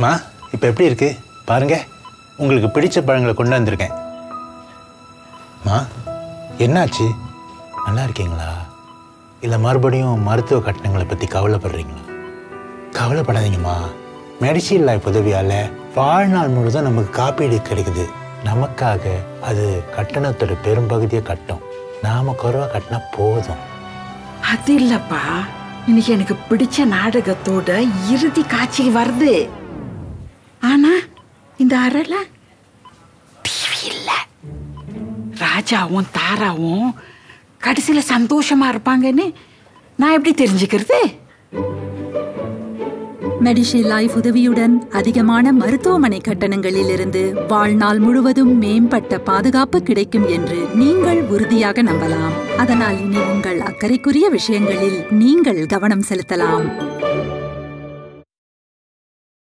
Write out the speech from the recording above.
மா இப்போ எப்படி இருக்கு பாருங்க உங்களுக்கு பிடிச்ச பழங்களை கொண்டு வந்திருக்கேன் மா என்னாச்சு நல்லா இருக்கீங்களா இல்லை மறுபடியும் மருத்துவ கட்டணங்களை பற்றி கவலைப்படுறீங்களா கவலைப்படாதீங்கம்மா மெடிசின் லைஃப் உதவியால் வாழ்நாள் முழுதும் நமக்கு காப்பீடு கிடைக்குது நமக்காக அது கட்டணத்தோட பெரும்பகுதியை கட்டும் நாம குறைவா கட்டினா போதும் அது இல்லப்பா இன்னைக்கு எனக்கு பிடிச்ச நாடகத்தோட இறுதி காட்சி வருது ஆனா இந்த அறையில டிவி இல்ல ராஜாவும் தாராவும் கடைசியில சந்தோஷமா இருப்பாங்கன்னு நான் எப்படி தெரிஞ்சுக்கிறது மெடிஷி லைஃப் உதவியுடன் அதிகமான மருத்துவமனை கட்டணங்களிலிருந்து வாழ்நாள் முழுவதும் மேம்பட்ட பாதுகாப்பு கிடைக்கும் என்று நீங்கள் உறுதியாக நம்பலாம் அதனால் இனி உங்கள் அக்கறைக்குரிய விஷயங்களில் நீங்கள் கவனம் செலுத்தலாம்